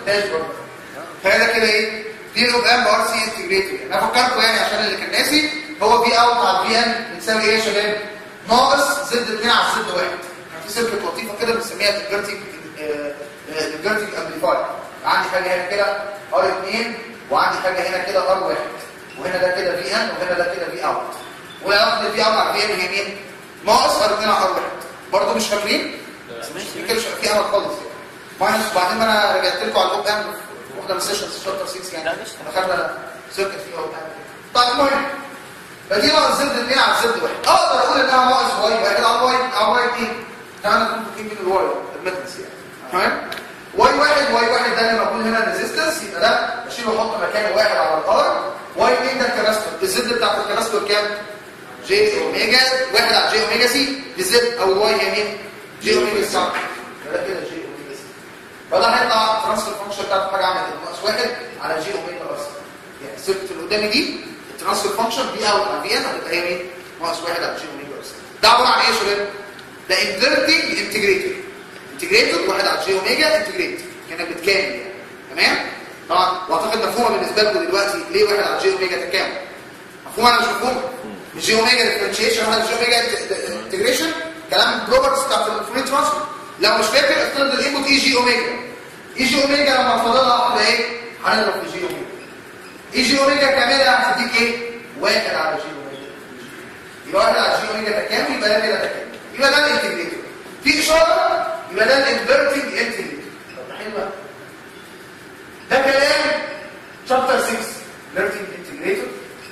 خدتهاش برضه فهذا كده ايه في اوب ام ار سي انتجريتد انا فكرتكم يعني عشان اللي كان ناسي هو في اوت على الفي ان بتساوي ايه يا شباب ناقص زد 2 على زد 1 في سيركت لطيفه كده بنسميها الجرتيك الجرتيك امبليفاير عندي حاجه هنا كده ار 2 وعندي حاجه هنا كده ار 1 وهنا ده كده في ان وهنا ده كده في اوت وعلاقه الفي اوت على الفي ان هي مين ناقص ار 2 على ار 1 برضه مش فاكرين مش كده في امل خالص يعني ماينس وبعدين انا رجعت لكم على الاوب ام واحده من السيشنز شابتر 6 يعني دخلنا سيركت فيها اوب ام طيب المهم فدي ناقص زد 2 على زد 1 اقدر اقول انها ناقص واي واحد على واي على واي 2 تعالى نكون فاكرين من الواي المتنس يعني تمام واي واحد واي واحد ده اللي موجود هنا ريزيستنس يبقى ده بشيله واحط مكانه واحد على الار واي 2 ده الكباستور الزد بتاعت الكباستور كام؟ جي اوميجا واحد على جي اوميجا سي دي زد او الواي هي مين؟ جي اوميجا سي ده كده جي اوميجا سي فده هيطلع الترانسفير فانكشن بتاعته حاجه عملت ناقص واحد على جي اوميجا بس يعني السيركت اللي قدامي دي الترانسفير فانكشن دي اوت على في ان هتبقى هي مين؟ ناقص واحد على جي اوميجا بس ده عباره عن ايه يا شباب؟ ده انفيرتنج انتجريتور انتجريتور واحد على جي اوميجا انتجريت كانك بتكامل يعني تمام؟ طبعا واعتقد مفهومه بالنسبه لكم دلوقتي ليه واحد على جي اوميجا تكامل مفهومه ولا مش مفهومه؟ جي اوميجا ديفرنشيشن واحد جي اوميجا انتجريشن كلام بروبرتس بتاعت الفري ترانسفير لو مش فاكر افترض الانبوت اي جي اوميجا اي جي اوميجا لما افضلها واحده ايه هنضرب في جي اوميجا اي جي اوميجا كامله هتديك ايه واحد على جي اوميجا يبقى واحد على جي اوميجا تكامل يبقى ده كده تكامل يبقى ده الانتجريتور في اشاره يبقى ده الانفيرتنج انتجريتور طب حلوه ده كلام شابتر 6 انفيرتنج انتجريتور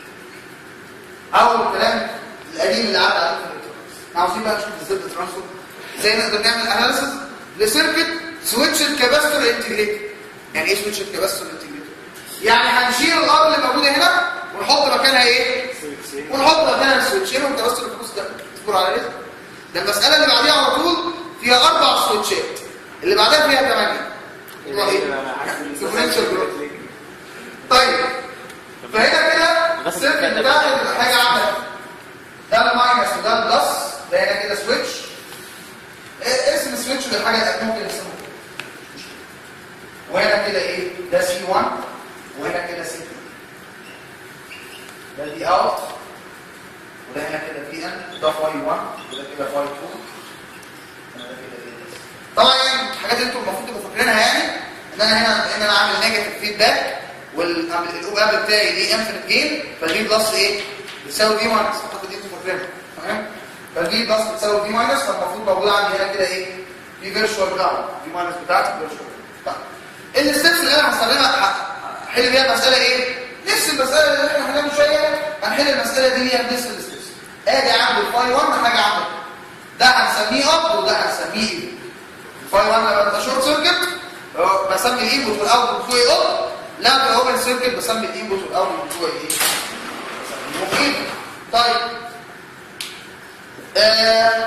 او الكلام القديم اللي عدى عليه في الالكترونكس عاوزين بقى نشوف ازاي الترانسفير ازاي نقدر نعمل اناليسيس لسيركت سويتش الكاباستور انتجريتور يعني ايه سويتش الكاباستور انتجريتور يعني هنشيل الار اللي موجوده هنا ونحط مكانها ايه ونحط مكانها السويتشين والكاباستور الفلوس ده تصبروا على رزق ده المساله اللي بعديها على طول فيها اربع سويتشات اللي بعدها فيها ثمانيه اللي هو ايه ديفرنشال جروث طيب فهنا كده السيركت بتاع حاجه عامله ده الماينس وده البلس ده هنا كده سويتش اسم السويتش للحاجه ممكن نسميه وهنا كده ايه ده سي 1 وهنا كده سي 2 ده دي اوت وده هنا كده في ان ده فاي 1 وده كده فاي 2 وده كده ايه طبعا الحاجات اللي انتم المفروض تبقوا فاكرينها يعني ان انا هنا ان انا عامل نيجاتيف فيدباك والاوب اب بتاعي ليه انفينيت جين فالفي بلس ايه بتساوي في ماينس اعتقد دي انتوا فاكرينها تمام فالفي بلس بتساوي في ماينس فالمفروض موجود عندي هنا كده ايه في فيرشوال جراوند في ماينس بتاعتي فيرشوال طيب الستبس اللي انا هستخدمها احل بيها المساله ايه نفس المساله اللي احنا حليناها من شويه هنحل المساله دي هي بنفس الستبس ادي عند الفاي 1 حاجه عامله ده هنسميه اب وده هنسميه ايه الفاي 1 لما تبقى شورت سيركت بسمي الانبوت والاوتبوت بتوعي اب لا في اوبن سيركت بسمي الانبوت والاوتبوت بتوعي ايه مفيد طيب آه.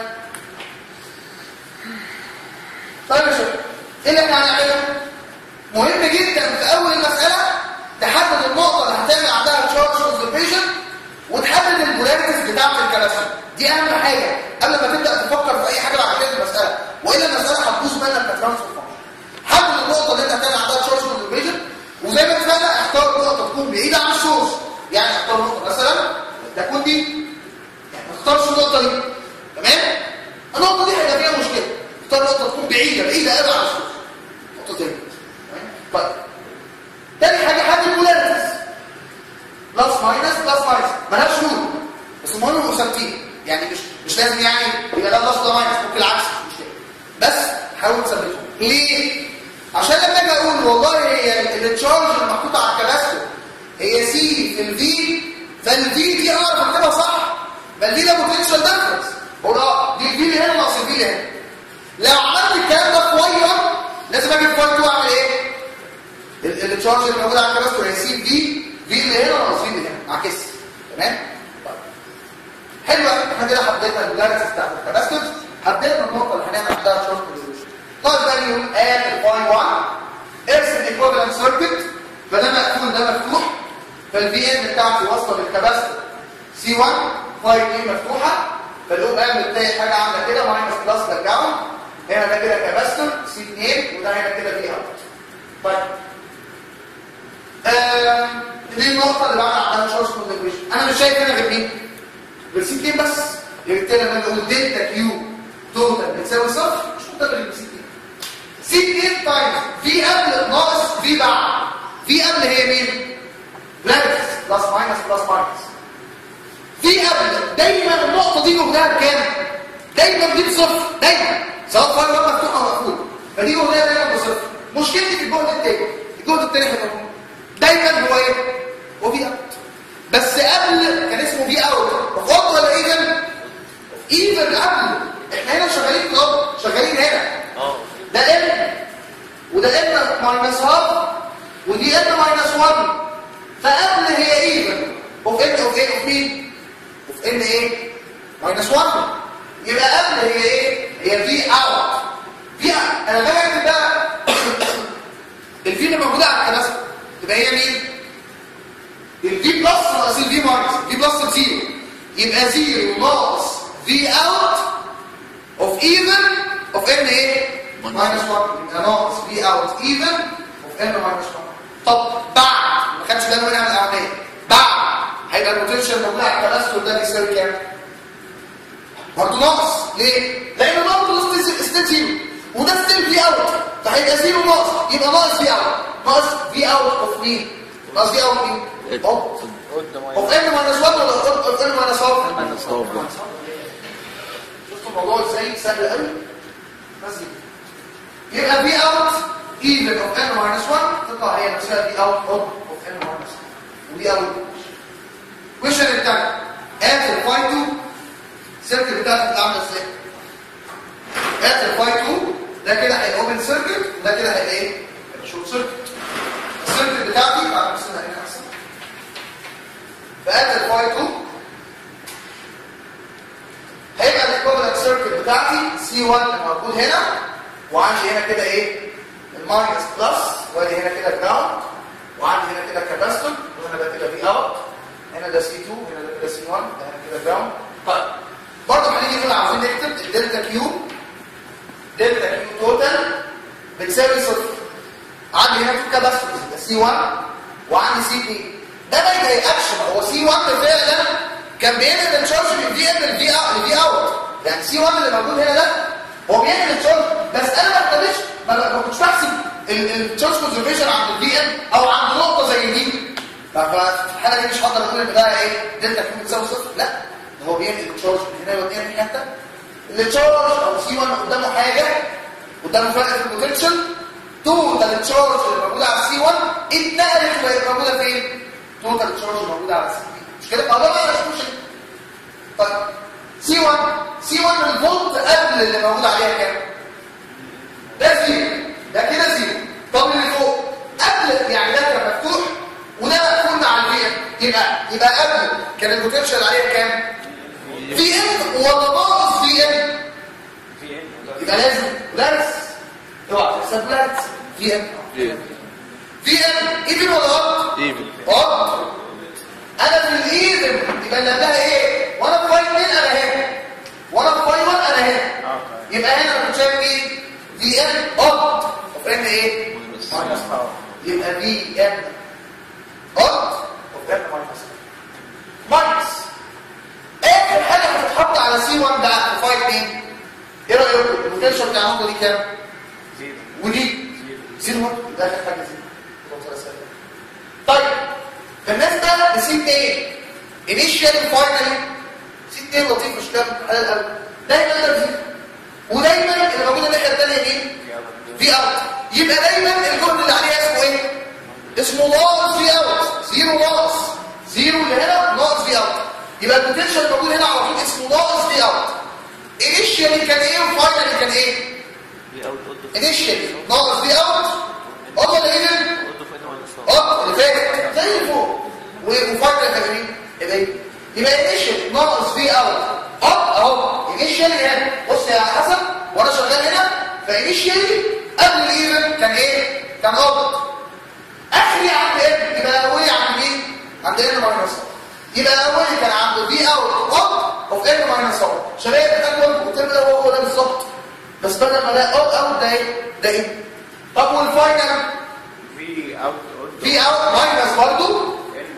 طيب يا شباب ايه اللي احنا هنعمله مهم جدا في اول المساله تحدد النقطه اللي هتعمل عندها تشارج كونسرفيشن وتحدد البولاريتيز بتاعه الكلاسيك دي اهم حاجه قبل ما تبدا تفكر في اي حاجه بعد كده المساله والا المساله هتبوظ منك كترانسفير فانكشن حدد النقطه اللي انت هتعمل عندها تشارج كونسرفيشن وزي ما اتفقنا اختار نقطه تكون بعيده عن السورس يعني اختار نقطه مثلا تكون دي يعني ما تختارش النقطه دي تمام النقطه دي هيبقى فيها مشكله اختار نقطه تكون بعيده بعيده قوي عن السورس نقطه زي دي تمام طيب تاني حاجه حدد البولاريتيز بلس ماينس بلس ماينس مالهاش رول بس المهم يبقوا ثابتين يعني مش مش لازم يعني يبقى ده بلس ده ماينس ممكن العكس مش مشكله بس حاول تثبتهم ليه عشان لما اجي اقول والله هي التشارج المحطوطه على الكباستور هي سي في الفي فالفي دي اعرف اكتبها صح بل دي ده بوتنشال ديفرنس بقول اه دي الفي اللي هنا ناقص الفي اللي هنا لو عملت الكلام ده في واي 1 لازم اجي في واي 2 اعمل ايه؟ التشارج اللي موجود على الكباستور هي سي في في اللي هنا ناقص في اللي هنا اعكس تمام؟ طيب حلوه احنا كده حددنا البولاريتيز بتاعت الكباستور حددنا النقطه اللي هنعمل عندها تشارج طيب بقى يقول اد الفاي 1 ارسم ايكوفالنت سيركت فده مقفول ده مفتوح فالفي ان بتاعتي واصله بالكباستور سي 1 فاي 2 مفتوحه فالاوب ام بتلاقي حاجه عامله كده ماينس بلس باك جراوند هنا ده كده كباستور سي 2 وده هنا كده في اوت طيب النقطه اللي بعمل عندها شورس كونفيجريشن انا مش شايف هنا غير مين غير سي 2 بس بالتالي لما اقول دلتا كيو توتال بتساوي صفر مش مقدر غير سي 2 سي 2 تايمز في قبل ناقص في بعد في قبل هي مين بلس بلس ماينس بلس ماينس في قبل دايما النقطه دي جهدها بكام دايما دي بصفر دايما سواء فايل مفتوح او مقفول فدي جهدها دايما بصفر مشكلتي في الجهد التاني الجهد التاني هيبقى دايما هو ايه هو في اوت بس قبل كان اسمه في اوت مفروض ولا ايفن ايفن قبل احنا هنا شغالين في الارض شغالين هنا اه ده ان وده ان ماينس هاف ودي ان ماينس 1 فقبل هي ايفن اوف ان اوف ايه اوف مين اوف ان ايه ماينس 1 يبقى قبل هي ايه هي في اوت في انا بكتب بقى الفي اللي موجوده على الكناسه تبقى هي مين الفي بلس ناقص الفي ماينس في بلس بزيرو يبقى زيرو ناقص في اوت اوف ايفن اوف ان ايه ماينس 1 يبقى ناقص في اوت ايفن اوف ان ماينس 1 طب بعد ما خدش بالنا منها من الاولانيه بعد هيبقى البوتنشال موجود على التبستر ده بيساوي كام برضه ناقص ليه لان برضه ستيل زيرو وده ستيل في اوت فهيبقى زيرو ناقص يبقى ناقص في اوت ناقص في اوت اوف مين ناقص في اوت مين اوف اوف ان ماينس 1 ولا اوف ان ماينس 1 شفتوا الموضوع ازاي سهل قوي بس كده. يبقى في اوت ايفن اوف ان ماينس 1 تطلع هي نفسها في اوت اوف اوف ان ماينس 1 ودي اول كويشن الثاني اد الفاي 2 السيركت بتاعتك بتبقى عامله ازاي اد الفاي 2 ده كده هيبقى اوبن سيركت وده كده هيبقى ايه هيبقى شورت سيركت السيركت بتاعتي بعد ما سنه هنا احسن فاد الفاي 2 هيبقى الايكوفالنت سيركت بتاعتي سي 1 موجود هنا وعندي هنا كده ايه الماينس بلس وادي هنا كده جراوند وعندي هنا كده كاباستور وهنا ده كده في اوت هنا ده سي 2 هنا ده كده سي 1 ده هنا كده جراوند طيب برضه هنيجي كده عاوزين نكتب الدلتا كيو دلتا كيو توتال بتساوي صفر عندي هنا في كاباستور سي 1 وعندي سي 2 ده ما يضايقكش ما هو سي 1 فعلا كان بينقل التشارج من في ان لفي اوت لفي اوت يعني سي 1 اللي موجود هنا ده هو بينقل التشارج بس انا ما ابتديتش ما, ما كنتش بحسب التشارج كونزرفيشن عند الفي ان او عند نقطه زي دي ففي الحاله دي مش هقدر اقول ان ده ايه دلتا كيو بتساوي صفر لا ده هو بينقل التشارج من هنا يوديها في حته التشارج او سي 1 قدامه حاجه قدامه فرق في البوتنشال توتال التشارج اللي موجوده على السي 1 اتنقلت وبقت موجوده فين؟ توتال التشارج موجوده على السي 2 مش كده؟ ما ده بقى مش طيب سي 1 سي 1 الفولت قبل اللي موجود عليها كام؟ ده زيرو ده كده زيرو طب اللي فوق قبل يعني ده كان مفتوح وده مقفول مع الفي ام يبقى يبقى قبل كان البوتنشال عليها كام؟ في ام ولا ناقص في ام؟ يبقى لازم لارس اوعى تحسب لارس في ام في ام ايفن ولا اوت؟ ايفن اوت انا في الايفن يبقى اللي قبلها ايه؟ وانا في فاي 2 انا هنا وانا في فاي 1 انا هنا يبقى هنا انا كنت شايف ايه؟ في ام اوت اوف ان ايه؟ ماينس يبقى في ام اوت اوف ان ماينس ماينس اخر حاجه هتتحط على سي 1 ده في فاي 2 ايه رايكم؟ البوتنشال بتاع النقطه دي كام؟ ودي زيرو برضه ده اخر حاجه زيرو طيب بالنسبه لسي 2 انيشال فاينل سي 2 لطيف مش كام حلال قوي دايما ده زيرو ودايما اللي موجود الناحيه الثانيه مين؟ في اوت يبقى دايما الجهد اللي عليه اسمه ايه؟ اسمه ناقص في اوت زيرو ناقص زيرو اللي هنا ناقص في اوت يبقى البوتنشال الموجود هنا على طول اسمه ناقص في اوت انيشالي كان ايه وفاينل كان ايه؟ انيشالي ناقص في اوت اوت ولا ايه؟ اه اللي فاتت زي اللي فوق وفاينل كان مين؟ يبقى ايه؟ يبقى انيشال ناقص في اوت اب اهو انيشال هنا بص يا حسن وانا شغال هنا فانيشال قبل الايفن كان ايه؟ كان اب اخري عند ام يبقى اولي عند مين؟ عند ان ماينس يبقى اولي كان عند في اوت اب اوف ان ماينس اب شباب ده كله الترم ده هو ده بالظبط بس بدل ما ده اوت اوت ده ايه؟ ده ايه؟ طب والفاينل في اوت في اوت ماينس برضه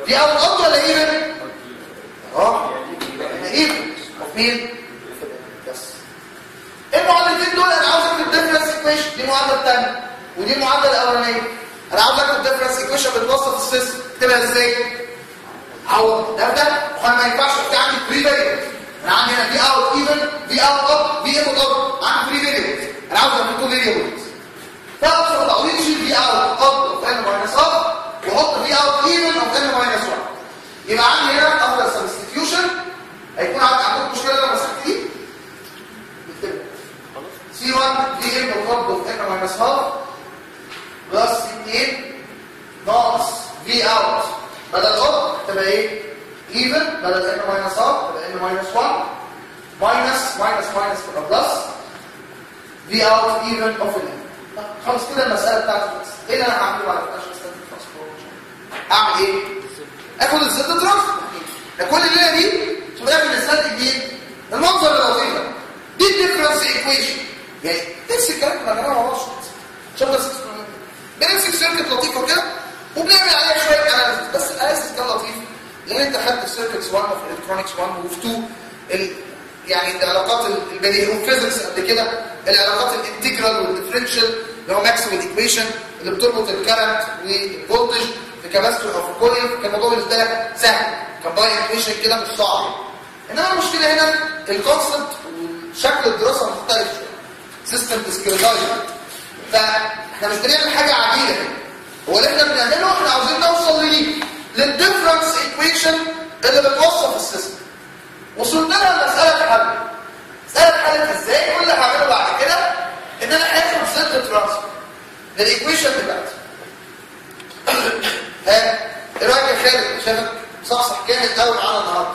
في اوت اوت ولا ايفن اه احنا ايفن اوف مين بس المعادلتين دول انا عاوز اكتب ديفرنس ايكويشن دي معادله ثانيه ودي المعادله الاولانيه انا عاوز اكتب ديفرنس ايكويشن بتوصف السيستم اكتبها ازاي عوض ده ده وانا ما ينفعش في عندي 3 فاريبلز انا عندي هنا في اوت ايفن في اوت اوت في انبوت اوت عندي 3 فاريبلز انا عاوز احط فاريبلز فاقصد تعويض شيل في اوت اوت اوف ان ماينس اوت واحط في اوت ايفن اوف ان ماينس 1 يبقى عندي هنا افضل سبستيتيوشن هيكون عندي عندكم مشكله لما مسكت دي نكتبها سي 1 في انبوت اوت اوف ان ماينس هاف بلس سي 2 ناقص في اوت بدل اوت تبقى ايه ايفن بدل ان ماينس هاف تبقى ان ماينس 1 ماينس ماينس ماينس تبقى بلس في اوت ايفن اوف ان خلاص كده المساله بتاعتي بس ايه اللي انا هعمله بعد كده عشان استخدم ترانسفورميشن اعمل ايه اخد الزد ترانسفور كل الليله دي شوف اعمل الزد الجديد المنظر اللطيف ده دي الديفرنس ايكويشن يعني نفس الكلام اللي انا ما شوف بس بنمسك سيركت لطيفه كده وبنعمل عليها شويه اناليسيس بس الاناليسيس كان لطيف لان انت خدت سيركتس 1 وفي الكترونكس 1 وفي 2 ال... يعني العلاقات البديهيه والفيزكس قد كده العلاقات الانتجرال والديفرنشال اللي هو ماكسويل ايكويشن اللي بتربط الكرنت والفولتج في كاباستور او في كويل كان الموضوع بالنسبه لك سهل كان باي ايكويشن كده مش صعب انما المشكله هنا الكونسبت وشكل الدراسه مختلف شويه سيستم ديسكريتايزر فاحنا مش بنعمل حاجه عاديه هو اللي احنا بنعمله احنا عاوزين نوصل ليه للديفرنس ايكويشن اللي بتوصف السيستم وصلنا لها المساله اتحلت مساله اتحلت ازاي كل اللي هعمله بعد كده ان انا هاخد زد ترانسفير للايكويشن بتاعتي ها ايه رايك يا خالد شايفك صحصح جامد قوي معانا النهارده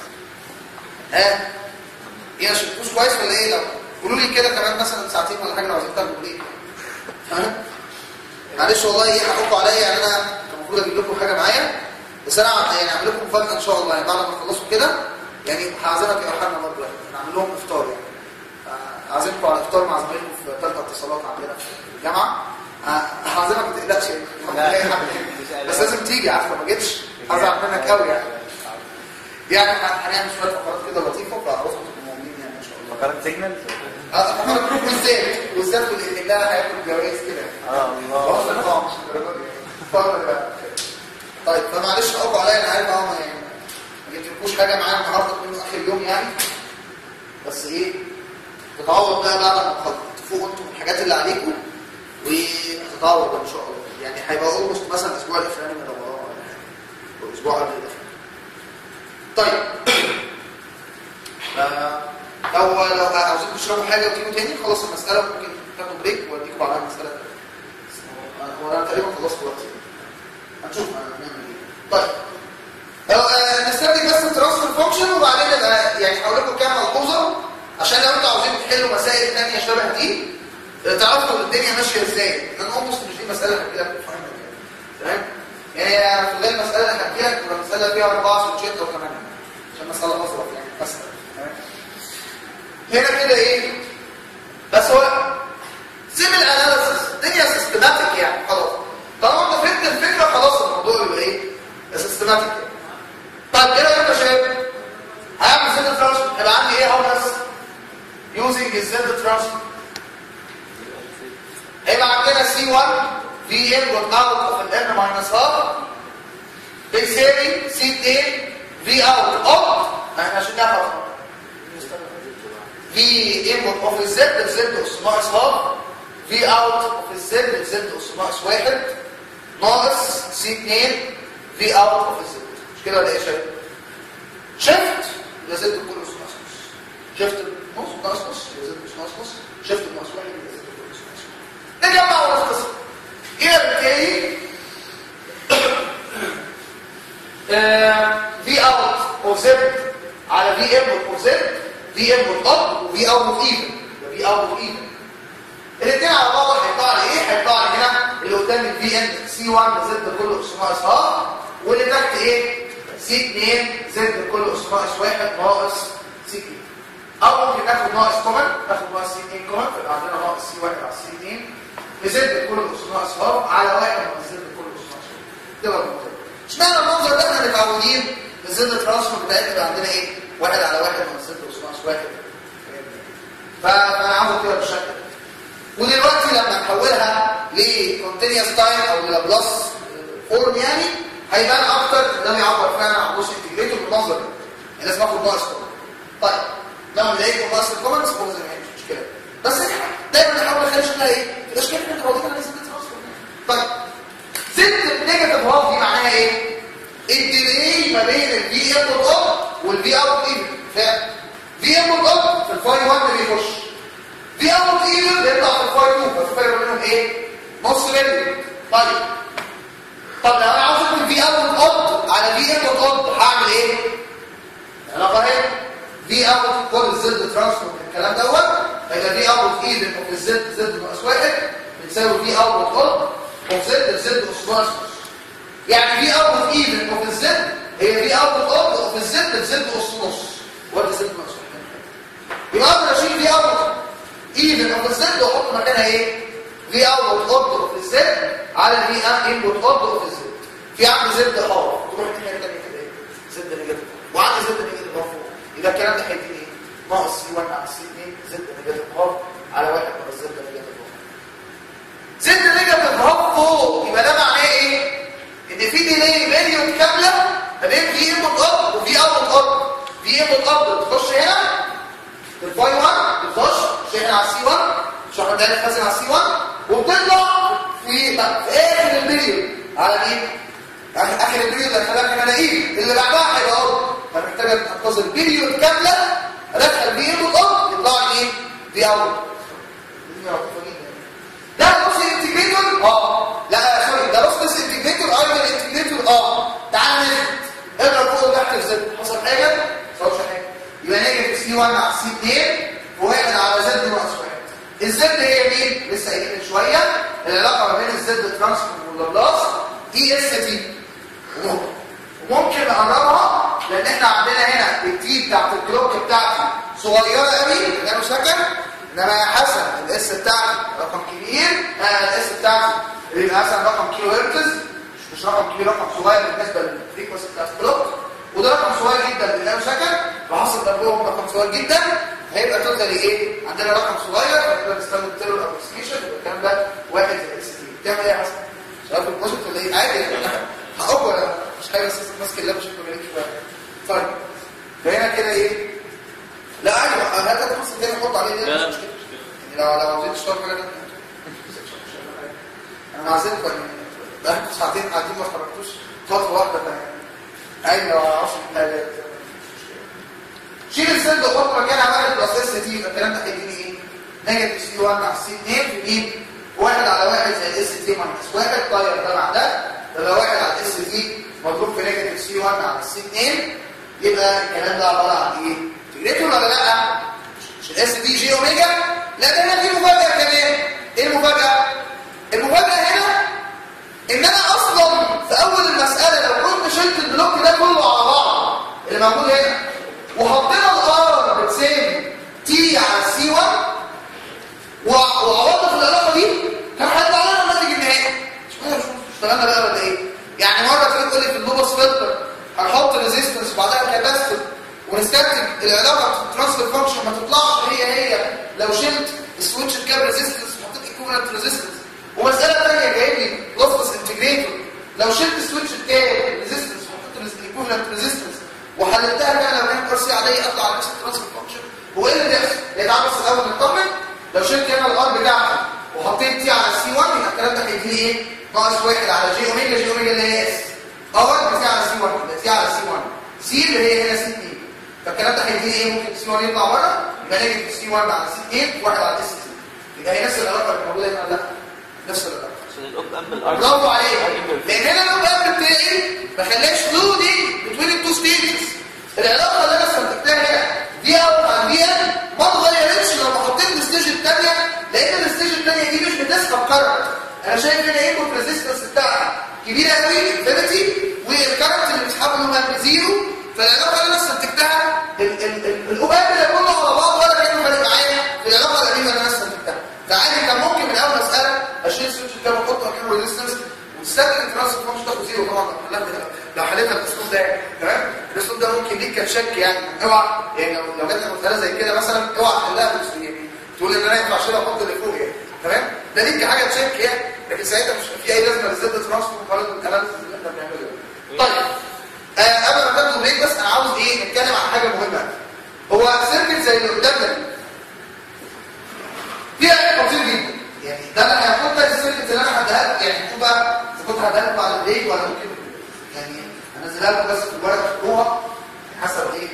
ها ايه شفتوش كويس ولا ايه لو قولوا لي كده كمان مثلا ساعتين ولا حاجه لو عايزين تاخدوا ايه ها معلش والله ايه حقكم عليا يعني انا كان المفروض اجيب لكم حاجه معايا بس انا يعني اعمل لكم مفاجاه ان شاء الله يعني بعد ما تخلصوا كده يعني هعزمك يا حنا برضه يعني نعمل لهم افطار يعني هعزمكم على افطار مع زمايلكم في ثالثه اتصالات عندنا في الجامعه هعزمك ما تقلقش يعني بس لازم تيجي عارف ما جيتش هزعل منك قوي يعني يعني هنعمل شويه فقرات كده لطيفه فعرفوا تبقوا موجودين يعني ان شاء الله فقرات سيجنال اه فقرات بالذات بالذات اللي لا هياكل جوائز كده اه والله الله اه مش الدرجه دي اتفضل بقى طيب فمعلش حقكم عليا انا عارف اه ما يعني ما جبتلكوش حاجه معايا النهارده تكونوا اخر يوم يعني بس ايه تتعوض بقى بعد ما تفوقوا انتوا من الحاجات اللي عليكم وهتتعوض ان شاء الله يعني هيبقى اولموست مثلا الاسبوع الاخراني من رمضان ولا حاجه او الاسبوع قبل الاخراني طيب آه، لو لو عاوزين تشربوا حاجه وتيجوا تاني خلاص المساله ممكن تاخدوا بريك واديكم بعدها المساله هو انا تقريبا خلصت وقتي هنشوف هنعمل ايه طيب لو آه، نستخدم بس الترانسفير فانكشن وبعدين نبقى يعني هقول لكم كام ملحوظه عشان لو انتوا عاوزين تحلوا مسائل ثانيه شبه دي آه، تعرفوا الدنيا ماشيه ازاي لان اولموست مش دي مساله هحكي لك في تمام يعني في غير المساله اللي هحكي لك تبقى مساله فيها اربعه سويتشات او ثمانيه عشان مساله اصغر يعني مثلا تمام هنا كده ايه بس هو سيمل اناليسيس الدنيا سيستماتيك يعني خلاص طالما انت فهمت الفكره خلاص الموضوع يبقى ايه سيستماتيك يعني. طيب ايه رايك يا شباب هعمل زد ترانسفير هيبقى عندي ايه اهو بس يوزنج الزد ترانسفير هيبقى عندنا سي 1 في انبوت اوت اوف الان ماينس هاف بيساوي سي 2 في اوت اوت احنا عشان نعرف في انبوت اوف الزد بزد اس ناقص هاف في اوت اوف الزد بزد اس ناقص واحد ناقص سي 2 في اوت اوف الزد مش كده ولا ايه يا شباب؟ شفت يبقى زد كله اس ناقص نص شفت نص ناقص نص يبقى زد اس ناقص نص شفت ناقص واحد يبقى زد كله اس ناقص نص نجمع ونختصر يبقى بالتالي في اوت اوف زد على في انبوت اوف زد في انبوت اب وفي اوتبوت ايفن يبقى في اوتبوت ايفن الاثنين على بعض هيطلع لي ايه هيطلع لي هنا اللي قدام الفي ان سي 1 زد كله اس ناقص هاف واللي تحت ايه سي 2 زد كله اس ناقص 1 ناقص سي 2 او ممكن ناخد ناقص كومن ناخد ناقص سي 2 كومن فيبقى عندنا ناقص سي 1 على سي 2 بزد كله اس ناقص هاف على 1 ناقص زد كله اس ناقص 1 تبقى المنظر اشمعنى المنظر ده احنا متعودين الزد ترانسفير بتاعتنا يبقى عندنا ايه واحد على واحد من الزد وسماش واحد فانا عاوز كده بالشكل ده ودلوقتي لما نحولها لكونتينيوس تايم او لابلاس فورم يعني هيبان اكتر ده بيعبر فعلا عن بوش انتجريتور بالمنظر ده يعني لازم اخد ناقص كومنت طيب لما نلاقي ناقص الكومنتس هو زي ما هي مش مشكله بس دايما نحاول نخلي شكلها ايه الاشكال اللي انت واخدينها لازم تترانسفير طيب ست نيجاتيف هاف دي معناها ايه الديلي ما بين الفي ام اب والفي اوت ايفن فاهم في ام اب في الفاي 1 اللي بيخش في اوت ايفن بيطلع في الفاي 2 فالفرق بينهم ايه نص ملي طيب طب لو انا عاوز اكتب في اوت اب على في ام اب هعمل ايه العلاقه اهي في اوت كل الزد ترانسفير الكلام دوت هيبقى في اوت ايفن اوف الزد زد ناقص واحد بتساوي في اوت اب اوف زد زد اس ناقص يعني في اوت ايفن اوف الزد هي في اوت اب اوف الزد زد اس نص ولا زد ناقص واحد يبقى اقدر اشيل في اوت ايفن اوف الزد واحط مكانها ايه في اوت اب اوف الزد على في ام انبوت اب اوف الزد في عندي زد اه تروح تاني تاني كده ايه زد نيجاتيف وعندي زد نيجاتيف اه فوق يبقى الكلام ده هيديني ايه ناقص سي 1 على سي 2 زد نيجاتيف اه على واحد ناقص زد نيجاتيف اه زد نيجاتيف اه فوق يبقى ده معناه ايه ان في ديلي بيريود كامله ما بين في انبوت اب وفي اوت اب في انبوت اب بتخش هنا الفاي 1 بتخش شحن على السي 1 شحن تاني خازن على السي 1 وبتطلع في في اخر البيريود على مين؟ اخر البيريود اللي خلاك انا الاقيه اللي بعدها هيبقى اب فمحتاج انتظر بيريود كامله ادخل في انبوت اب يطلع لي ايه؟ في اوت ده بص انتجريتور اه لا سوري ده بص انتجريتور ايضا انتجريتور اه تعال نزل اضرب فوق وتحت الزد حصل حاجه ما حصلش حاجه يبقى نيجاتيف سي 1 على سي 2 وواحد على زد ناقص واحد الزد هي مين لسه قايلين من شويه العلاقه ما بين الزد ترانسفير واللابلاس اي اس تي وممكن نقربها لان احنا عندنا هنا التي بتاعت الكلوك بتاعتي صغيره قوي لانه سكن انما يا حسن الاس بتاعتي رقم كبير آه الاس بتاعتي بيبقى مثلا رقم كيلو هرتز مش رقم كبير رقم صغير بالنسبه للفريكونسي بتاعت الكلوك وده رقم صغير جدا لانه سكن فحصل ضربهم رقم صغير جدا هيبقى توتالي ايه عندنا رقم صغير فنقدر نستخدم تيرور ابروكسيميشن يبقى الكلام ده واحد زي اكس تي بتعمل ايه يا حسن؟ شايف البروجكت ولا ايه عادي هقول ولا مش حاجه بس ماسك اللاب شكله غريب شويه طيب فهنا كده ايه لا عادي هات الكورس الثاني حط عليه ده مش مشكله يعني لو لو عاوزين تشتغل حاجه انا عايزينكم يعني بقالكم ساعتين قاعدين ما اتحركتوش فتره واحده ثانيه عادي لو عرفش حاجه شيل السد وحط مكانها واحد بلس اس تي يبقى الكلام ده هيديني ايه؟ نيجاتيف سي 1 على سي 2 في مين؟ واحد على واحد زي الاس تي ماينس واحد طاير ده مع ده يبقى واحد على الاس تي مضروب في نيجاتيف سي 1 على سي 2 يبقى الكلام ده عباره عن ايه؟ تجريتور ولا لا؟ مش الاس دي جي اوميجا لا ده هنا في مفاجاه كمان ايه المفاجاه؟ المفاجاه هنا ان انا اصلا في اول المساله لو كنت شلت البلوك ده كله على بعض اللي موجود هنا وحطينا الار بتساوي تي على سي 1 وعوضت في العلاقه دي كان هيطلع لنا الناتج النهائي اشتغلنا بقى ولا ايه؟ يعني مره تيجي تقول لي في اللوبس فلتر هنحط ريزيستنس وبعدها كاباسيتور ونستخدم العلاقه الترانسفير فانكشن ما تطلعش هي هي لو شلت السويتش كاب ريزيستنس وحطيت ايكوفالنت ريزيستنس ومساله ثانيه جايب لي لوسلس انتجريتور لو شلت السويتش كاب ريزيستنس وحطيت ايكوفالنت ريزيستنس وحللتها بقى لو كان كرسي عليه اطلع على نفس الترانسفير فانكشن هو ايه اللي بيحصل؟ يتعب بس الاول نطمن لو شلت هنا الار بتاعتي وحطيت تي على سي 1 يبقى الكلام ده هيديني ايه؟ ناقص واحد على جي اوميجا جي اوميجا اللي هي اس ار بتاع على سي 1 يبقى تي على سي 1 سي اللي هي هنا سي 2 فالكلام ده هيديني ايه ممكن سي 1 يطلع بره يبقى نيجاتيف سي 1 على سي 2 واحد على اس 2 يبقى هي نفس العلاقه اللي موجوده هنا ولا لا نفس العلاقه عشان الأب أم الأرض برافو عليك لان انا لو بقى بتاعي ما خلاش فلودنج بتوين التو ستيجز العلاقه اللي انا استنتجتها هنا دي اوت عن دي ان ما اتغيرتش لما حطيت الستيج الثانيه لان الستيج الثانيه دي مش بتسحب كارنت انا شايف هنا ايه الريزيستنس بتاعها كبيره قوي انفينيتي والكارنت اللي بتسحبه هو زيرو فالعلاقه اللي انا استنتجتها الاوباب ده كله على بعض ولا كانه فارق معايا في العلاقه القديمه اللي انا استنتجتها فعادي كان ممكن من اول مساله اشيل سويتش ده واحط مكانه ريزيستنس وتستخدم الترانسفير فانكشن تاخد زيرو طبعا لو حلتها لو حلتها بالاسلوب ده يعني تمام الاسلوب ده ممكن ليك كشك يعني اوعى يعني لو لو جات لك مساله زي كده مثلا اوعى تحلها بالاسلوب يعني تقول ان انا ينفع اشيلها واحط اللي فوق يعني تمام ده ليك حاجه تشيك يعني لكن ساعتها مش في اي لازمه للزد ترانسفير وخلاص الاناليسيس اللي احنا بنعمله طيب آه قبل ما نبدا بريك بس انا عاوز ايه نتكلم عن حاجه مهمه هو سيركت زي اللي قدامنا دي فيها عيب خطير جدا يعني ده انا هاخد لك السيركت اللي انا هديها لك يعني انتوا بقى اذا كنت هديها لكم على البريك ولا ممكن يعني انزلها لكم بس في الورقه تقروها حسب ايه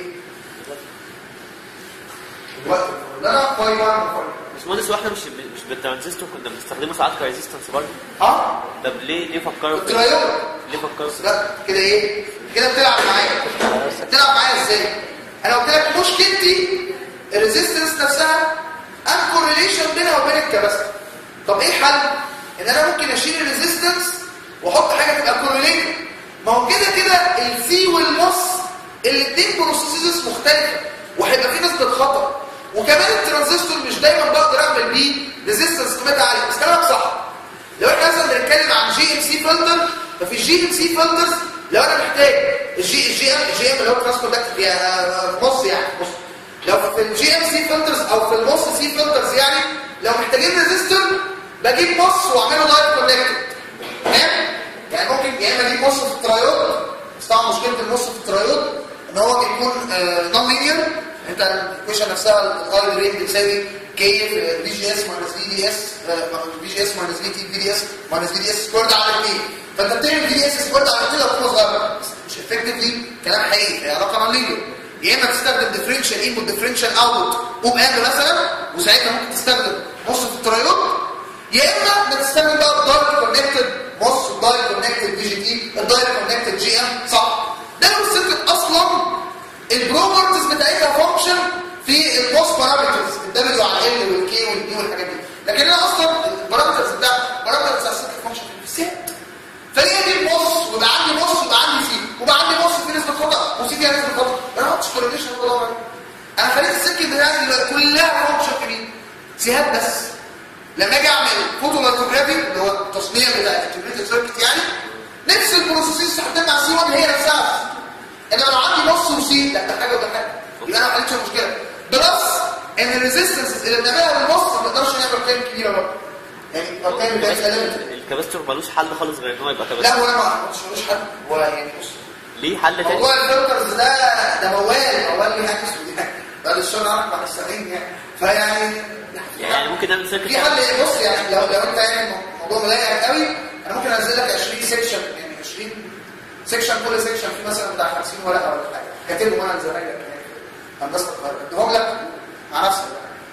الوقت اللي انا فاي 1 وفاي باشمهندس واحنا مش مش بالترانزستور كنا بنستخدمه ساعات كريزيستنس برضه اه طب ليه ليه فكروا في- الترايور ليه فكروا في- لا كده ايه كده بتلعب معايا بتلعب معايا ازاي انا قلت لك مشكلتي الريزيستنس نفسها ان كورليشن بينها وبين الكباسيتور طب ايه الحل ان انا ممكن اشيل الريزيستنس واحط حاجه تبقى كورليتد ما هو كده كده السي والمص الاثنين بروسيسز مختلفه وهيبقى في نسبه خطر وكمان الترانزستور مش دايما بقدر اعمل بيه ريزيستنس قيمتها عاليه بس كلامك صح لو احنا مثلا بنتكلم عن جي ام سي فلتر ففي الجي ام سي فلترز لو انا محتاج الجي الجي ام الجي ام اللي هو ترانس كوندكتيف يعني نص يعني نص لو في الجي ام سي فلترز او في النص سي فلترز يعني لو محتاجين ريزيستور بجيب نص واعمله دايركت كونكتد تمام يعني ممكن يا اما اجيب نص في الترايود بس طبعا مشكله النص في الترايود ان هو بيكون نون لينير انت الايكويشن نفسها الاي ريت بتساوي كي في في جي اس ماينس في دي اس في جي اس ماينس في تي في دي اس ماينس في دي اس سكويرد على 2 فانت بتعمل في دي اس سكويرد على 2 لو قوه صغيره بس مش افكتفلي كلام حقيقي هي علاقه نون لينير يا اما تستخدم ديفرنشال انبوت ديفرنشال اوتبوت اوب اند مثلا وساعتها ممكن تستخدم نص في الترايود يا اما بتستخدم بقى الدايركت كونكتد نص الدايركت كونكتد في جي تي الدايركت كونكتد جي ام صح ده لو السيركت اصلا البروبرتيز بتاعتها فانكشن في الموس بارامترز الدبليو على ال والكي والبي والحاجات دي لكن انا اصلا البارامترز بتاع البارامترز بتاع السيركت فانكشن في السيت فهي دي النص ويبقى عندي نص ويبقى عندي سي ويبقى عندي نص في نسبه خطا وسي فيها نسبه خطا انا ما حطش كورليشن ولا انا خليت السكه بتاعتي دلوقتي كلها فانكشن في مين؟ سيهات بس لما اجي اعمل فوتو لايكوجرافي اللي هو التصنيع بتاع الانتجريتد سيركت يعني نفس البروسيسز استخدمنا على سي 1 هي نفسها انما لو عندي نص وسي لا ده حاجه وده حاجه يبقى انا ما حلتش المشكله بلس ان الريزيستنس اللي بنعملها بالنص ما نقدرش نعمل ارقام كبيره برضه يعني ارقام بتاعتها ليميتد الكباستور ملوش حل خالص غير ان هو يبقى لا كباستور هو انا ما مش مش حد هو يعني بص ليه حل تاني موضوع الفلترز ده ده موال موال ليه حاجه اسمه يعني بعد الشهر عارف مع السنين يعني فيعني يعني ممكن نعمل سيركت في حل بص يعني لو لو انت يعني الموضوع مضايقك قوي انا ممكن انزل لك 20 سيكشن يعني 20 سيكشن كل سيكشن فيه مثلا بتاع 50 ورقه ولا حاجه كاتبهم انا انزلها لك يعني هندسه القاهره اديهم لك مع نفسك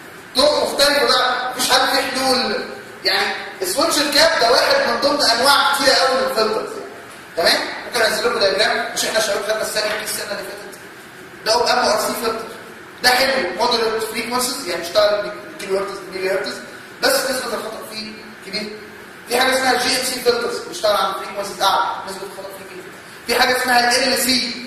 طرق مختلفه بقى مفيش حد فيه حلول يعني السويتش الكاب ده واحد من ضمن انواع كتيره قوي من الفلترز يعني تمام ممكن انزل لكم دايجرام مش احنا شباب خدنا السنه دي السنه اللي فاتت ده ام ار سي فلتر ده حلو مودريت فريكونسيز يعني اشتغل كيلو هرتز ملي هرتز بس نسبه الخطا فيه كبيره في حاجه اسمها جي ام سي فلترز بيشتغل على فريكونسيز اعلى نسبه الخطا فيه كبيره في حاجه اسمها ال سي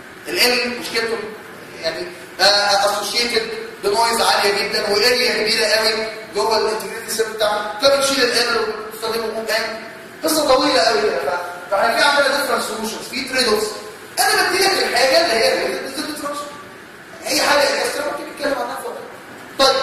ال مشكلته يعني اسوشيتد بنويز عاليه جدا واريا كبيره قوي جوه الانتجريتد سيركت بتاعنا فبنشيل ال ونستخدمه موب ان قصه طويله قوي كده فاحنا في عندنا ديفرنت سولوشنز في تريد اوفز انا بدي لك الحاجه اللي هي ريليتد تو اي حاجه اكسترا ممكن نتكلم عنها فوق طيب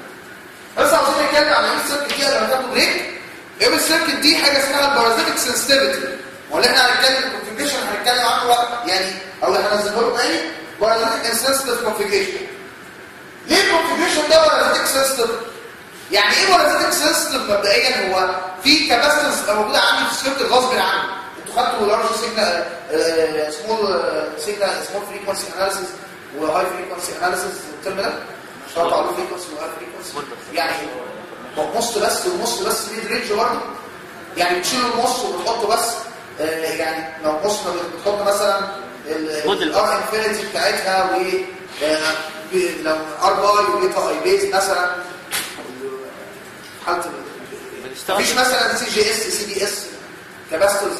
بس عاوزين نتكلم عن ايه السيركت دي قبل ما تاخد بريك ايه السيركت دي حاجه اسمها البارازيتك سنسيتيفيتي واللي احنا هنتكلم الكونفيجريشن هنتكلم عنه بقى يعني او اللي هنزله لكم تاني بارازيتك انسنسيتيف كونفيجريشن ليه الكونفيجريشن ده بارازيتك سنسيتيف يعني ايه بارازيتك سنسيتيف مبدئيا هو في كاباسيتنس موجوده عندي في السيركت غصب عني انتوا خدتوا لارج سيجنال سمول سيجنال سمول فريكونسي اناليسيس وهاي فريكونسي اناليسيس الترم ده مش هتعرفوا على فريكونسي وهاي فريكونسي يعني نص بس ونص بس ميد رينج برضه يعني بتشيلوا النص وبتحطوا بس آه يعني لو نص بتحط مثلا الار انفينيتي بتاعتها و آه لو ار باي وبيتا اي بيز مثلا حالة مفيش مثلا سي جي اس سي دي اس كاباسترز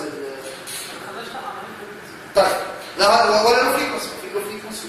طيب لا ولا له فريكونسي في له فريكونسي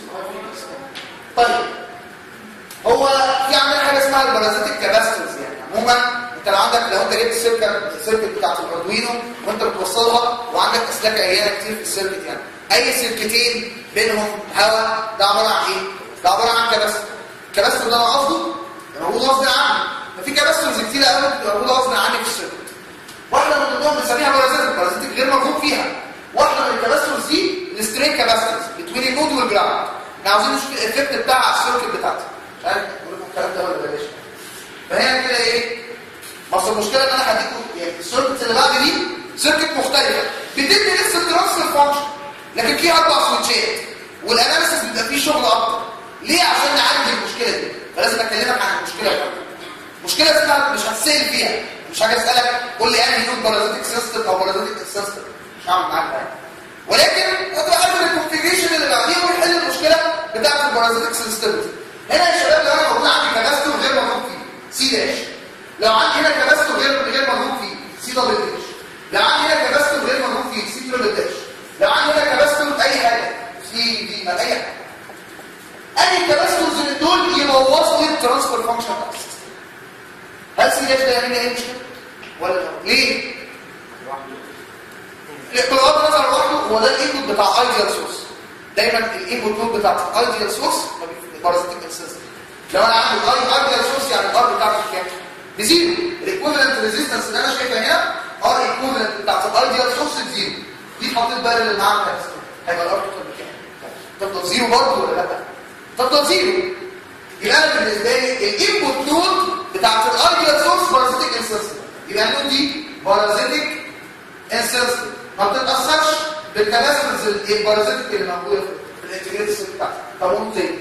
طيب هو في عندنا حاجه اسمها البارازيتيك كاباسترز يعني عموما انت لو عندك لو انت جبت سلكه السيركت بتاعت الاردوينو وانت بتوصلها وعندك اسلاك عيانه كتير في السيركت يعني اي سلكتين بينهم هواء ده عباره عن ايه؟ ده عباره عن كباستور الكباستور ده انا قصده موجود غصب عني ففي كباستورز كتير قوي بتبقى موجوده غصب عني في السيركت واحده من ضمنهم بنسميها بارازيتك بارازيتك غير مرغوب فيها واحده من الكباستورز دي السترين كباستورز بتوين النود والجراوند احنا عاوزين نشوف الايفكت بتاعها على السيركت بتاعتي مش عارف اقول لكم الكلام ده ولا بلاش فهي كده ايه بس المشكله ان انا هديكم يعني السيركت اللي بعد دي سيركت مختلفه بتدي نفس الترانسفير فانكشن لكن فيها اربع سويتشات والاناليسيس بيبقى فيه شغل اكتر ليه عشان نعالج المشكله دي فلازم اكلمك عن المشكله دي مشكله اسمها مش هتسال فيها مش حاجه اسالك قول لي انهي نود بارازيتك سيستم او بارازيتك سيستم مش هعمل معاك حاجه ولكن هتبقى عارف الكونفيجريشن اللي بعديه ويحل المشكله بتاعه البارازيتك سيستم هنا يا شباب لو انا موجود عندي كباستور غير مرغوب فيه سي داش لو عندي هنا كباستور غير غير مرغوب فيه سي دبل داش لو عندي هنا كباستور غير مرغوب فيه سي تريبل داش لو عندي هنا كباستور اي حاجه سي دي ما اي حاجه اي كباستورز من دول يبوظ لي الترانسفير فانكشن بتاع السيستم هل سي داش ده يعمل لي اي مشكله ولا لا ليه بغض النظر لوحده هو ده الانبوت بتاع ايديال سورس دايما الانبوت نود بتاع ايديال سورس بارازيتيك انسنس لو انا عندي اي ايديال سورس يعني الار بتاعته كام بزيرو الايكويفالنت ريزيستنس اللي انا شايفها هنا ار ايكويفالنت بتاعت الايديال سورس بزيرو دي حطيت بارل معاها كاباستور هيبقى الار توتال بكام تفضل زيرو برضه ولا لا تفضل زيرو يبقى انا بالنسبه لي الانبوت نود بتاعت الايديال سورس بارازيتيك انسنس يبقى النود دي بارازيتيك انسنس ما بتتاثرش بالكباسيتنس البارازيتيك اللي موجوده في الانتجريتد سيستم بتاعتك طب زي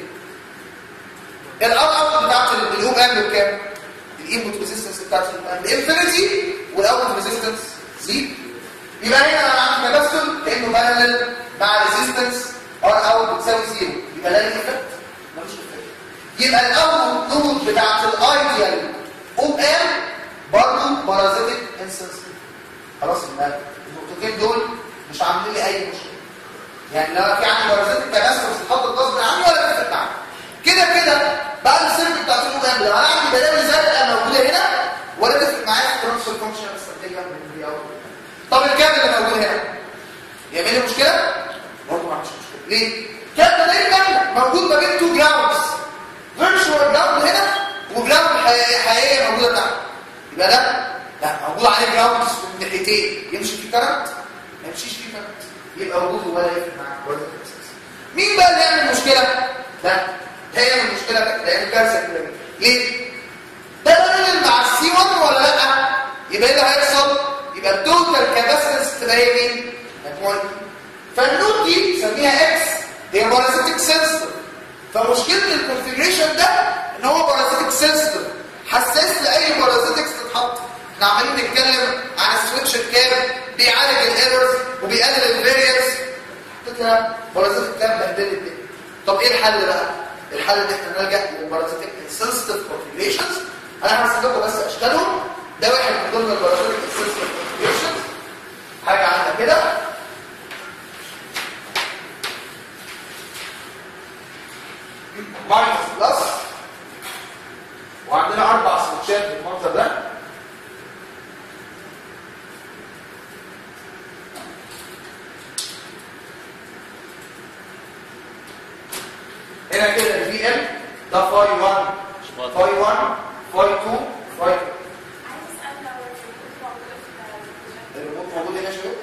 الار اوت بتاعت الاو ام بكام الانبوت ريزيستنس بتاعت الام بانفينيتي والاوت ريزيستنس زيرو يبقى هنا انا عندي كباسيتور كانه بارلل مع ريزيستنس ار اوت بتساوي زيرو يبقى ده الايفكت ملوش ايفكت يبقى الاوت نود بتاعت الايديال او ام برضه بارازيتيك انسنسيتيف خلاص يبقى النقطتين دول مش عاملين لي اي مشكله يعني لو في عندي بارازيتيك كباسيتور بتتحط غصب عني ولا بتفرق معايا كده كده بعد السيركت بتاعت الاو ام لو انا عندي بلاوي زرقاء موجوده هنا ولا تفرق معايا في الترانسفير فانكشن بستخدمها من دي اوت طب الكابل اللي موجود هنا يعمل لي مشكله برضه ما عنديش مشكله ليه كابل دايما موجود ما بين تو جراوندز فيرتشوال جراوند هنا وجراوند حقيقيه موجوده تحت يبقى ده لا موجود عليه جراوندز من ناحيتين يمشي فيه كارنت ما يمشيش فيه كارنت يبقى وجوده ولا يفرق معاك ولا مين بقى اللي يعمل مشكله ده ده يعمل مشكله ده يعمل كارثه كده ليه ده بارلل مع السي 1 ولا لا يبقى ايه اللي هيحصل يبقى التوتال كاباسيتنس تبقى هي مين مجموعه فالنود دي نسميها اكس هي بارازيتيك سنسور فمشكله الكونفيجريشن ده ان هو بارازيتيك سنسور حساس لاي بارازيتكس تتحط احنا عمالين نتكلم عن السويتش الكام بيعالج الايرورز وبيقلل الفاريانس فكره بارازيتيك كام بهدلت الدنيا طب ايه الحل بقى الحل ان احنا نلجا للبارازيتيك سنسيتيف كونفيجريشنز انا هرسم لكم بس اشكالهم ده واحد من ضمن البارازيتيك سنسيتيف كونفيجريشنز حاجه عندنا كده ماينس بلس وعندنا اربع سويتشات بالمنظر ده هنا كده الفي ام ده فاي 1 فاي 1 فاي 2 فاي 2 الريموت موجود هنا شويه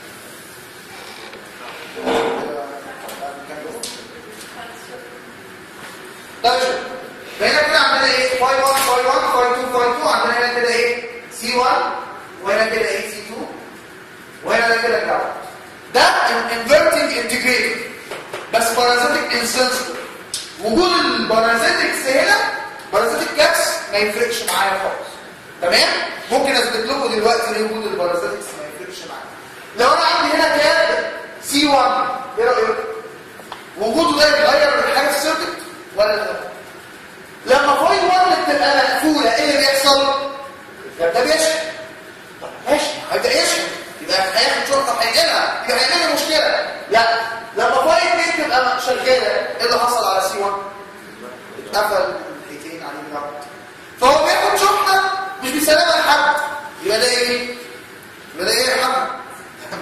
طيب شوف فهنا كده عندنا ايه فاي 1 فاي 1 فاي 2 فاي 2 عندنا هنا كده ايه سي 1 وهنا كده ايه سي 2 وهنا ده كده كده ده انفيرتنج انتجريتد بس بارازيتيك انسنسبل وجود البارازيتكس هنا بارازيتيك كابس ما يفرقش معايا خالص تمام ممكن اثبت لكم دلوقتي ليه وجود البارازيتكس ما يفرقش معايا لو انا عندي هنا كاب سي 1 ايه رايك وجوده ده يتغير من حاجه في السيركت ولا لا لما فاي 1 بتبقى مقفوله ايه اللي بيحصل ده بيشحن طب ماشي هيبدا يشحن يبقى هياخد شرطه هينقلها يبقى هيعمل لي مشكله لا لما فاي 2 تبقى شغاله ايه اللي حصل على سي 1 اتقفل الحيتين عليه الجرد فهو بياخد شحنه مش بيسلمها لحد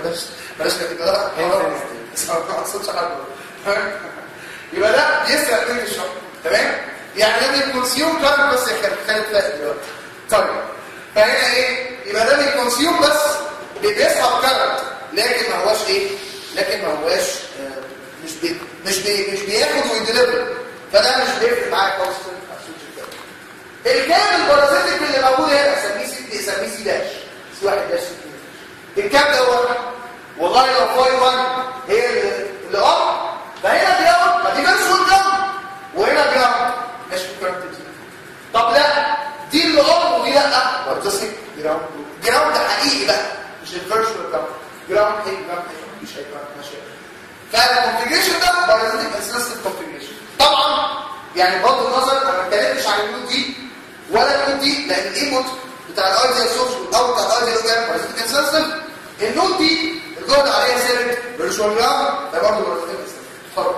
بلاش بلاش كده ده بس ما اقصدش حاجه تمام؟ يبقى ده بيسرق مني الشغل تمام يعني ده بيكونسيوم كارت بس يا خالد خالد فاق دلوقتي طيب فهنا ايه يبقى ده بيكونسيوم بس بيسحب كارت لكن ما هواش ايه لكن ما هواش آه، مش بي مش بي مش بياخد ويدليفر فده مش بيفرق معاك خالص في السويتش الكامل الكام البارازيتيك اللي موجود هنا اسميه سي اسميه سي داش سي واحد داش سي اتنين. الكام دوت والله لو فاي 1 هي اللي اللي اه فهنا بيقعد ما دي فيرسوال جراوند وهنا بيقعد ماشي كورنت طب لا دي اللي اه ودي لا برضه سي جراوند جراوند حقيقي بقى مش الفيرسوال جراوند جراوند ايه جراوند ايه مش هيبقى ماشي فالكونفيجريشن ده بارازيتيك اسيستنت كونفيجريشن طبعا يعني بغض النظر انا ما اتكلمتش عن النود دي ولا النود دي لان الانبوت بتاع الايديال سورس او بتاع الايديال اوجام بارازيتيك اسيستنت النود دي الجهد عليها ثابت فيرتشوال جراوند ده برضه بارازيتيك اسيستنت اتفضل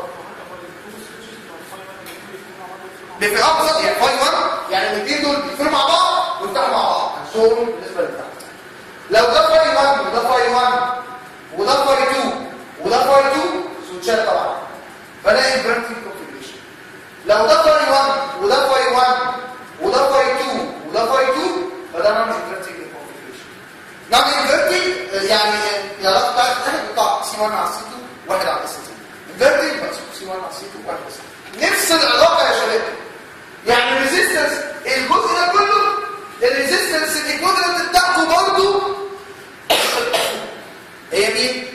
بيبقى ابسط يعني فاي 1 يعني الاثنين دول بيقفلوا مع بعض ويفتحوا مع بعض صوم بالنسبه للتحت لو ده فاي 1 وده فاي 1 وده فاي 2 وده فاي 2 سويتشات طبعا فده انفرتنج كونفيجريشن لو ده فاي 1 وده فاي 1 وده فاي 2 وده فاي 2 فده نون انفرتنج كونفيجريشن نون انفرتنج يعني يا رب بقى بتاع سي 1 على سي 2 واحد على سي 2 انفرتنج بس سي 1 على سي 2 واحد على سي 2 نفس العلاقه يا شباب يعني الريزيستنس الجزء ده كله الريزيستنس الايكويفالنت بتاعته برضه هي مين؟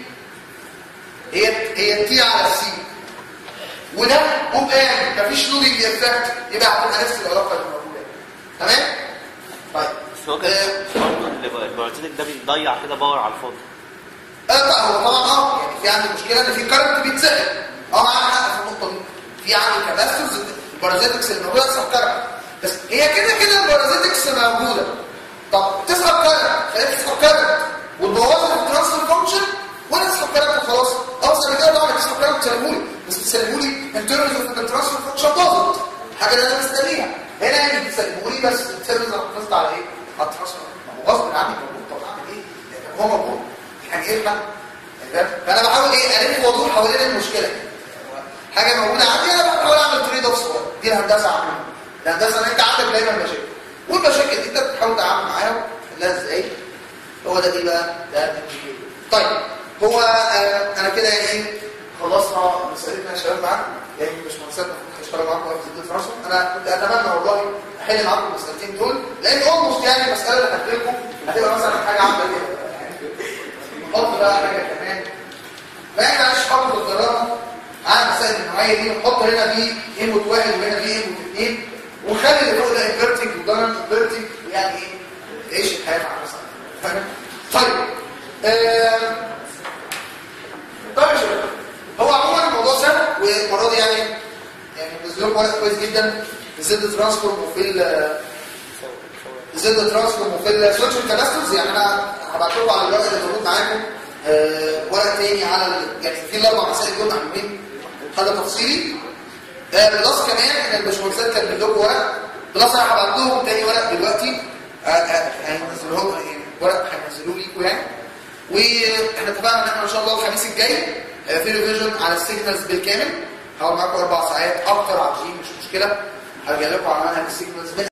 هي هي تي على سي وده اوب ان مفيش لودنج افكت يبقى هتبقى نفس العلاقه اللي موجوده تمام؟ طيب بس هو كده آه، برضه البارازيتيك ده بيضيع كده باور على الفاضي اه لا هو طبعا اه يعني في عندي مشكله ان في كارنت بيتسحب اه معانا حق في النقطه دي في عندي كاباستورز البارازيتكس اللي موجوده تسحب كارنت بس هي كده كده البارازيتكس موجوده طب تسحب كارنت فهي تسحب كارنت وتبوظها في الترانسفير فانكشن ولا تسحب كارنت وخلاص اوصل لكده طبعا تسحب كارنت تسلمولي بس تسلمولي ان تيرمز اوف الترانسفير فانكشن باظت حاجه اللي انا مستنيها هنا يعني تسلمولي بس التيرمز هتحافظ على ايه؟ على الترانسفير ما هو غصب عني موجود طب اعمل ايه؟ لان هو موجود يعني ايه الحل؟ فاهم؟ فانا بحاول ايه الف وادور حوالين المشكله حاجه موجوده عندي انا بحاول اعمل تريد اوف صغير دي الهندسه عامله الهندسه ان انت عندك دايما مشاكل والمشاكل دي انت بتحاول تتعامل معاها وتحلها ازاي هو ده ايه بقى ده الانجينير. طيب هو آه انا كده يعني ايه خلصنا مسألتنا يا شباب معاكم يعني مش منسات هشتغل معاكم في زيادة راسهم انا كنت اتمنى والله احل معاكم المسألتين دول لان اولموست يعني المساله اللي هحكي لكم هتبقى مثلا حاجه عامله كده نحط بقى حاجه كمان فاحنا معلش حط الضرابه على المسائل النوعيه دي نحط هنا في انبوت واحد وهنا في انبوت اثنين ونخلي اللي فوق ده انفرتنج وده انفرتنج يعني ايه تعيش الحياه مع نفسك فاهم طيب آه... طيب يا شباب هو عموما الموضوع سهل والمره دي يعني يعني نزل لكم ورق كويس جدا في زد ترانسفورم وفي ال زد ترانسفورم وفي السويتش كاباستورز يعني انا هبعت لكم على الورق اللي موجود معاكم آه، ورق تاني على ال- يعني في الاربع مسائل دول معلومين هذا تفصيلي آه، بلس كمان ان الباشمهندسات كاتبين لكم ورق بلس انا هبعت لهم تاني ورق دلوقتي آه، آه، هينزلوه يعني ورق هينزلوه ليكم يعني واحنا اتفقنا ان احنا ان شاء الله الخميس الجاي آه، في ريفيجن على السيجنالز بالكامل هقعد معاكم اربع ساعات اكتر عايزين مش مشكله هرجع لكم على منهج السيجنالز